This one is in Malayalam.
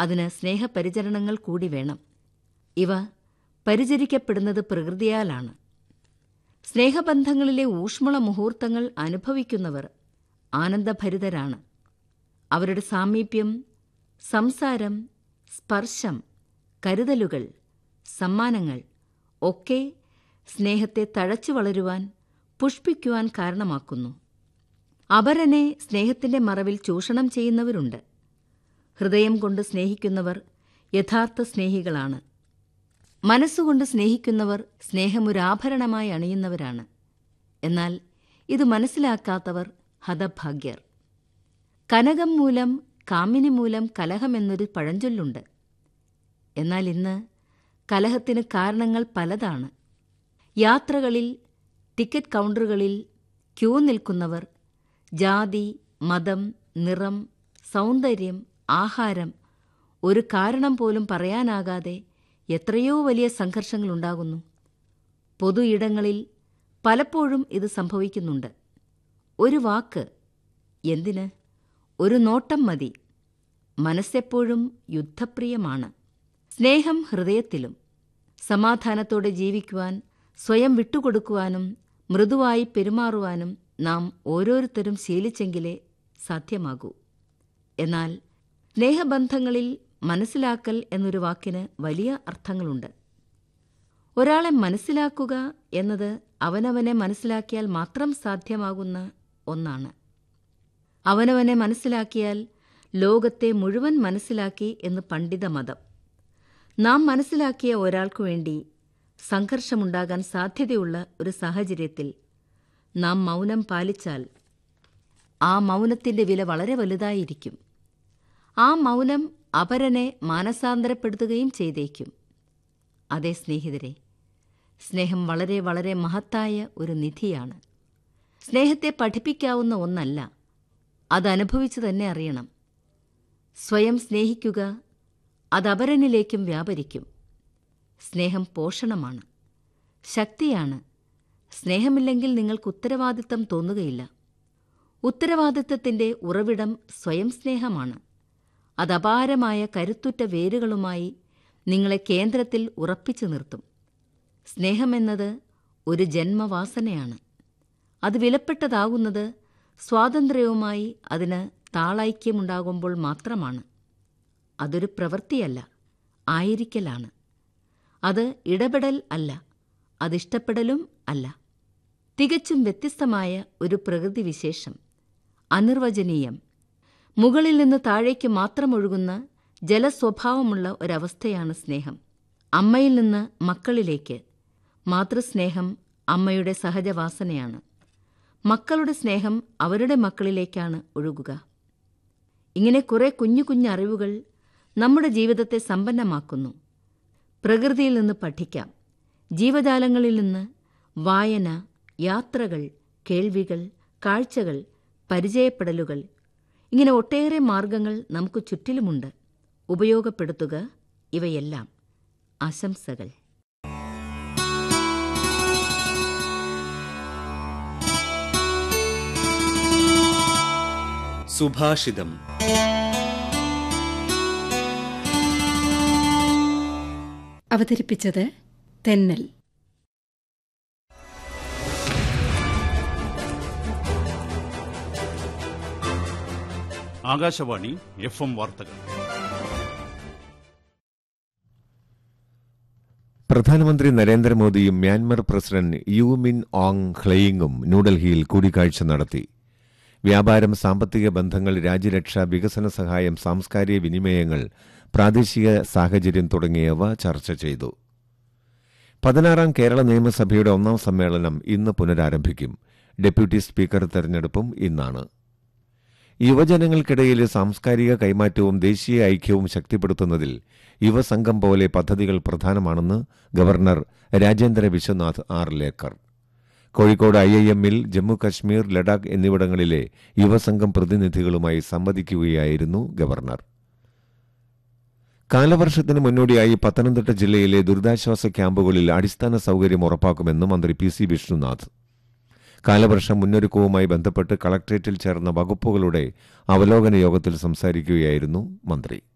അതിന് സ്നേഹപരിചരണങ്ങൾ കൂടി വേണം ഇവ പരിചരിക്കപ്പെടുന്നത് പ്രകൃതിയാലാണ് സ്നേഹബന്ധങ്ങളിലെ ഊഷ്മള മുഹൂർത്തങ്ങൾ അനുഭവിക്കുന്നവർ ആനന്ദഭരിതരാണ് അവരുടെ സാമീപ്യം സംസാരം സ്പർശം കരുതലുകൾ സമ്മാനങ്ങൾ ഒക്കെ സ്നേഹത്തെ തഴച്ചു വളരുവാൻ പുഷ്പിക്കുവാൻ കാരണമാക്കുന്നു അപരനെ സ്നേഹത്തിന്റെ മറവിൽ ചൂഷണം ചെയ്യുന്നവരുണ്ട് ഹൃദയം കൊണ്ട് സ്നേഹിക്കുന്നവർ യഥാർത്ഥ സ്നേഹികളാണ് മനസ്സുകൊണ്ട് സ്നേഹിക്കുന്നവർ സ്നേഹമൊരാഭരണമായി അണിയുന്നവരാണ് എന്നാൽ ഇത് മനസ്സിലാക്കാത്തവർ ഹതഭാഗ്യർ കനകം മൂലം കാമിനി മൂലം കലഹമെന്നൊരു പഴഞ്ചൊല്ലുണ്ട് എന്നാൽ ഇന്ന് കലഹത്തിന് കാരണങ്ങൾ പലതാണ് യാത്രകളിൽ ടിക്കറ്റ് കൗണ്ടറുകളിൽ ക്യൂ നിൽക്കുന്നവർ ജാതി മതം നിറം സൗന്ദര്യം ആഹാരം ഒരു കാരണം പോലും പറയാനാകാതെ എത്രയോ വലിയ സംഘർഷങ്ങളുണ്ടാകുന്നു പൊതു ഇടങ്ങളിൽ പലപ്പോഴും ഇത് സംഭവിക്കുന്നുണ്ട് ഒരു വാക്ക് എന്തിന് ഒരു നോട്ടം മതി മനസ്സെപ്പോഴും യുദ്ധപ്രിയമാണ് സ്നേഹം ഹൃദയത്തിലും സമാധാനത്തോടെ ജീവിക്കുവാൻ സ്വയം വിട്ടുകൊടുക്കുവാനും മൃദുവായി പെരുമാറുവാനും നാം ഓരോരുത്തരും ശീലിച്ചെങ്കിലേ സാധ്യമാകൂ എന്നാൽ സ്നേഹബന്ധങ്ങളിൽ മനസ്സിലാക്കൽ എന്നൊരു വാക്കിന് വലിയ അർത്ഥങ്ങളുണ്ട് ഒരാളെ മനസ്സിലാക്കുക എന്നത് അവനവനെ മനസ്സിലാക്കിയാൽ മാത്രം സാധ്യമാകുന്ന ഒന്നാണ് അവനവനെ മനസ്സിലാക്കിയാൽ ലോകത്തെ മുഴുവൻ മനസ്സിലാക്കി എന്ന് പണ്ഡിതമതം നാം മനസ്സിലാക്കിയ ഒരാൾക്കു വേണ്ടി സംഘർഷമുണ്ടാകാൻ സാധ്യതയുള്ള ഒരു സാഹചര്യത്തിൽ നാം മൗനം പാലിച്ചാൽ ആ മൗനത്തിന്റെ വില വളരെ വലുതായിരിക്കും ആ മൗനം അപരനെ മാനസാന്തരപ്പെടുത്തുകയും ചെയ്തേക്കും അതേ സ്നേഹിതരെ സ്നേഹം വളരെ വളരെ മഹത്തായ ഒരു നിധിയാണ് സ്നേഹത്തെ പഠിപ്പിക്കാവുന്ന ഒന്നല്ല അതനുഭവിച്ചു തന്നെ അറിയണം സ്വയം സ്നേഹിക്കുക അത് അപരനിലേക്കും വ്യാപരിക്കും സ്നേഹം പോഷണമാണ് ശക്തിയാണ് സ്നേഹമില്ലെങ്കിൽ നിങ്ങൾക്ക് ഉത്തരവാദിത്തം തോന്നുകയില്ല ഉത്തരവാദിത്തത്തിന്റെ ഉറവിടം സ്വയം സ്നേഹമാണ് അത് അപാരമായ കരുത്തുറ്റ വേരുകളുമായി നിങ്ങളെ കേന്ദ്രത്തിൽ ഉറപ്പിച്ചു നിർത്തും സ്നേഹമെന്നത് ഒരു ജന്മവാസനയാണ് അത് വിലപ്പെട്ടതാകുന്നത് സ്വാതന്ത്ര്യവുമായി അതിന് താളൈക്യമുണ്ടാകുമ്പോൾ മാത്രമാണ് അതൊരു പ്രവൃത്തിയല്ല ആയിരിക്കലാണ് അത് ഇടപെടൽ അല്ല അതിഷ്ടപ്പെടലും അല്ല തികച്ചും വ്യത്യസ്തമായ ഒരു പ്രകൃതിവിശേഷം അനിർവചനീയം മുകളിൽ നിന്ന് താഴേക്ക് മാത്രം ഒഴുകുന്ന ജലസ്വഭാവമുള്ള ഒരവസ്ഥയാണ് സ്നേഹം അമ്മയിൽ നിന്ന് മക്കളിലേക്ക് മാതൃസ്നേഹം അമ്മയുടെ സഹജവാസനയാണ് മക്കളുടെ സ്നേഹം അവരുടെ മക്കളിലേക്കാണ് ഒഴുകുക ഇങ്ങനെ കുറെ കുഞ്ഞു കുഞ്ഞു അറിവുകൾ നമ്മുടെ ജീവിതത്തെ സമ്പന്നമാക്കുന്നു പ്രകൃതിയിൽ നിന്ന് പഠിക്കാം ജീവജാലങ്ങളിൽ നിന്ന് വായന യാത്രകൾ കേൾവികൾ കാഴ്ചകൾ പരിചയപ്പെടലുകൾ ഇങ്ങനെ ഒട്ടേറെ മാർഗങ്ങൾ നമുക്ക് ചുറ്റിലുമുണ്ട് ഉപയോഗപ്പെടുത്തുക ഇവയെല്ലാം ആശംസകൾ സുഭാഷിതം അവതരിപ്പിച്ചത് തെന്നൽ ആകാശവാണി എഫ് എം വാർത്തകൾ പ്രധാനമന്ത്രി നരേന്ദ്രമോദിയും Myanmar president U Min Aung ഹ്ലെയിങ്ങും ന്യൂഡൽഹിയിൽ കൂടിക്കാഴ്ച നടത്തി വ്യാപാരം സാമ്പത്തിക ബന്ധങ്ങൾ രാജ്യരക്ഷ വികസന സഹായം സാംസ്കാരിക വിനിമയങ്ങൾ പ്രാദേശിക സാഹചര്യം തുടങ്ങിയവ ചർച്ച ചെയ്തു പതിനാറാം കേരള നിയമസഭയുടെ ഒന്നാം സമ്മേളനം ഇന്ന് പുനരാരംഭിക്കും ഡെപ്യൂട്ടി സ്പീക്കർ തെരഞ്ഞെടുപ്പും ഇന്നാണ് യുവജനങ്ങൾക്കിടയിലെ സാംസ്കാരിക കൈമാറ്റവും ദേശീയ ഐക്യവും ശക്തിപ്പെടുത്തുന്നതിൽ യുവസംഘം പോലെ പദ്ധതികൾ പ്രധാനമാണെന്ന് governor Rajendra Vishwanath Arlekar Kozhikode I I എമ്മിൽ ജമ്മു കശ്മീർ ലഡാക്ക് എന്നിവിടങ്ങളിലെ യുവസംഘം പ്രതിനിധികളുമായി സംവദിക്കുകയായിരുന്നു ഗവർണർ കാലവർഷത്തിന് മുന്നോടിയായി പത്തനംതിട്ട ജില്ലയിലെ ദുരിതാശ്വാസ ക്യാമ്പുകളിൽ അടിസ്ഥാന സൌകര്യം ഉറപ്പാക്കുമെന്ന് മന്ത്രി പി സി വിഷ്ണുനാഥ് കാലവർഷ മുന്നൊരുക്കവുമായി ബന്ധപ്പെട്ട് കളക്ട്രേറ്റിൽ ചേർന്ന വകുപ്പുകളുടെ അവലോകന യോഗത്തിൽ സംസാരിക്കുകയായിരുന്നു മന്ത്രി